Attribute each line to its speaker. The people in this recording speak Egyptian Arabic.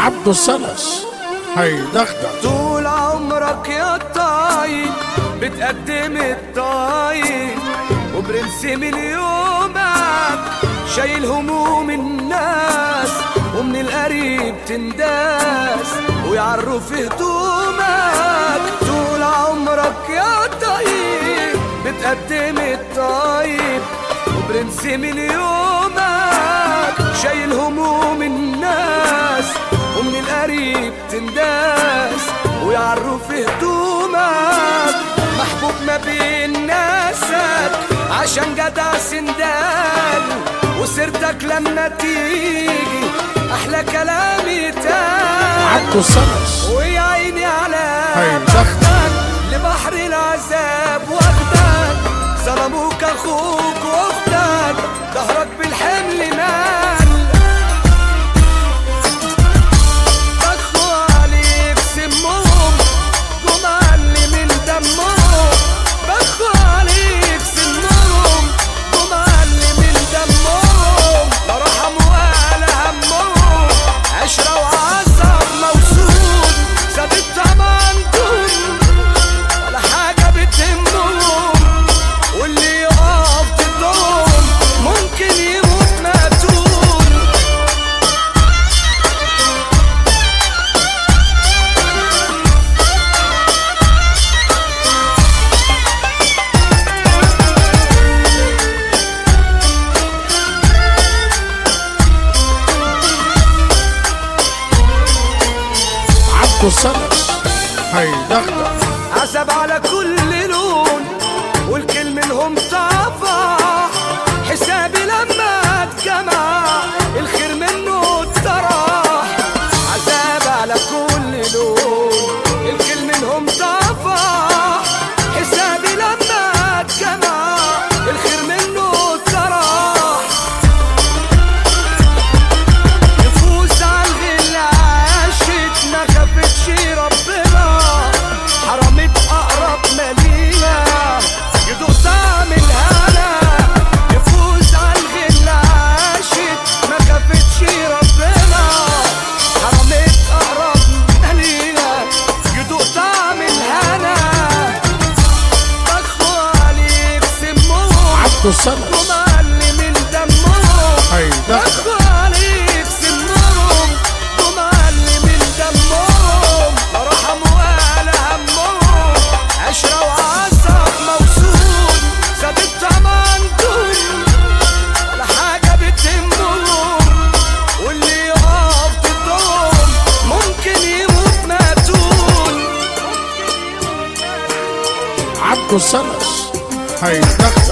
Speaker 1: عبد السلس هيدغدغ
Speaker 2: طول عمرك يا طايب بتقدم الطايب وبرنس من يومك شايل هموم الناس ومن القريب تنداس ويعروا في هدومك طول عمرك يا طيب بتقدم الطيب وبرنس من يومك شايل هموم الناس ومن القريب تنداس ويعروا في هدومك محبوب ما بين ناسك عشان جدع سندال وسيرتك لما تيجي احلى كلام يتقال
Speaker 1: عبد السلس
Speaker 2: ويا عيني على
Speaker 1: هيدغدغ.
Speaker 2: بختك لبحر العذاب واخدك ظلموك اخوك واختك ظهرك بالحمل مال بخوا عليك سمهم ومعلي من دمهم بخوا عليك سمهم ومعلي من دمهم لا رحموا ولا همهم عشرة وعصب موسود زادت طبعا دون ولا حاجة بتهمهم واللي يقف ضدهم ممكن يموت مقتول
Speaker 1: عبد السلس هيدغدغ
Speaker 2: عزب على كل لون والكل منهم طفح حسابي لما اتجمع الخير منه اتطرح عذاب على كل لون الكل منهم طفح حسابي لما اتجمع الخير منه اتطرح نفوس عالغل عاشت ما خفتش ربنا حرمت اقرب مالية يدوق طعم الهنا نفوس عالغل عاشت ما خفتش ربنا حرمت اقرب مالية يدوق طعم الهنا بخوا عليك سمهم
Speaker 1: عبد السلس
Speaker 2: ومعلي من دمهم
Speaker 1: هيدغدغ
Speaker 2: بخوا عليك سمهم ومعلي من دمهم لا رحموا ولا همهم عشرة وعصب موسود زادت طبعا دون ولا حاجة بتهمهم واللي يقف ضدهم ممكن يموت مقتول
Speaker 1: عبد السلس هيدغدغ